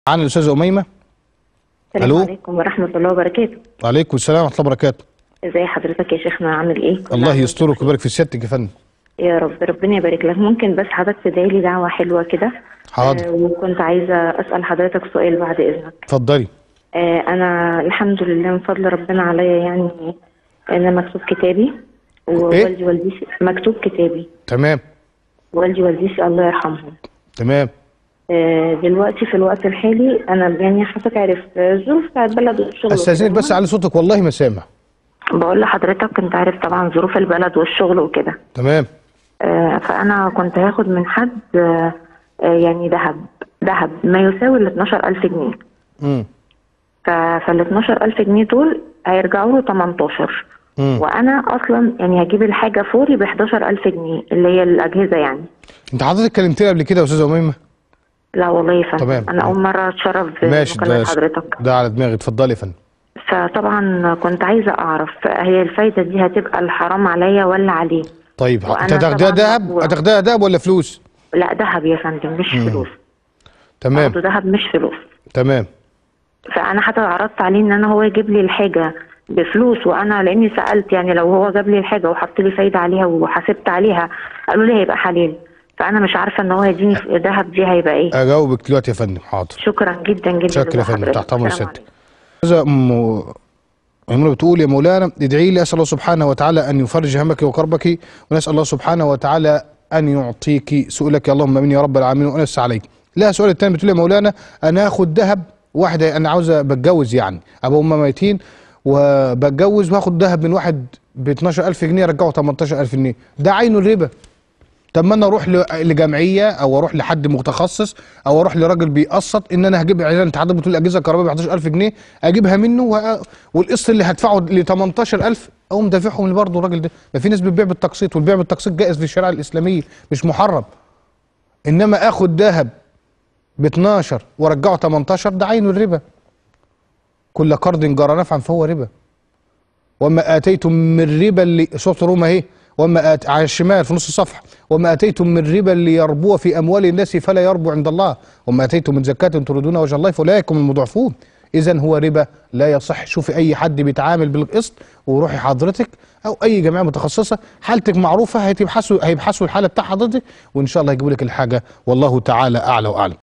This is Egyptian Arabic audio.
معانا الاستاذه اميمه السلام ألو؟ عليكم ورحمة الله وبركاته وعليكم السلام ورحمه الله وبركاته ازي حضرتك يا شيخنا عامل ايه كل الله عام وانت يسترك بخير. ويبارك في سيادتك يا فندم يا رب ربنا يبارك لك ممكن بس حضرتك تدعي لي دعوة حلوة كده حاضر. آه وكنت عايزة أسأل حضرتك سؤال بعد إذنك اتفضلي آه أنا الحمد لله من فضل ربنا عليا يعني أنا مكتوب كتابي ووالدي والدتي مكتوب كتابي تمام والدي والدتي الله يرحمهم تمام آه دلوقتي في الوقت الحالي أنا يعني حضرتك عارف آه، الظروف بتاعت البلد والشغل استاذنك وكده. بس على صوتك والله ما سامع بقول لحضرتك كنت عارف طبعا ظروف البلد والشغل وكده تمام آه، فأنا كنت هاخد من حد آه، آه، يعني ذهب ذهب ما يساوي ال 12000 جنيه امم فال 12000 جنيه دول هيرجعوا له 18 مم. وأنا أصلا يعني هجيب الحاجة فوري ب 11000 جنيه اللي هي الأجهزة يعني انت حضرتك كلمتني قبل كده يا استاذه اميمه لا والله يا فندم تمام. أنا أول مرة أتشرف ماشي بمكالمة ده حضرتك ده على دماغي اتفضلي يا فندم فطبعا كنت عايزة أعرف هي الفايدة دي هتبقى الحرام عليا ولا عليه؟ طيب وأنا انت هتاخديها طبعاً دهب مقبورة. هتاخديها دهب ولا فلوس لا ذهب يا فندم مش فلوس تمام برضه ذهب مش فلوس تمام فانا حتى عرضت عليه ان انا هو يجيب لي الحاجه بفلوس وانا لاني سالت يعني لو هو جاب لي الحاجه وحط لي فايده عليها وحاسبت عليها قالوا لي هيبقى حلال فانا مش عارفه ان هو يديني في ذهب دي هيبقى ايه اجاوبك دلوقتي يا فندم حاضر شكرا جدا جدا شكرا يا فندم لحضرتك. تحت امر السلام سيادتك عليكم. استاذه ام ميمونه بتقول يا مولانا ادعي لي اسال الله سبحانه وتعالى ان يفرج همك وكربك ونسال الله سبحانه وتعالى ان يعطيك سؤلك اللهم امين يا رب العالمين وانس عليك لها السؤال الثاني بتقول يا مولانا انا هاخد ذهب واحده انا عاوزه بتجوز يعني ابو وامها ميتين وبتجوز واخد ذهب من واحد ب 12000 جنيه ارجعه 18000 جنيه ده عينه الربا طب ما انا اروح ل- لجمعيه او اروح لحد متخصص او اروح لراجل بيقسط ان انا هجيب اعلان اتحاد بتقول الاجهزه الكهربائيه ب 11000 جنيه اجيبها منه وه- والقسط اللي هدفعه ل 18000 اقوم دافعهم اللي برضه الراجل ده ما في ناس بتبيع بالتقسيط والبيع بالتقسيط جائز في الشريعه الاسلاميه مش محرم انما اخد ذهب ب 12 وارجعه 18 ده عينه الربا كل قرض جرى نفعا فهو ربا وما اتيتم من ربا اللي سوره روما اهي وما آت... على الشمال في نص الصفحه وما اتيتم من ربا ليربو في اموال الناس فلا يربو عند الله وما اتيتم من زكاه تريدون وجه الله فاولئك هم المضعفون اذا هو ربا لا يصح شوفي اي حد بيتعامل بالقسط وروحي حضرتك او اي جمعيه متخصصه حالتك معروفه هيبحثوا هيبحثوا الحاله بتاع حضرتك وان شاء الله يجيبوا لك الحاجه والله تعالى اعلى واعلم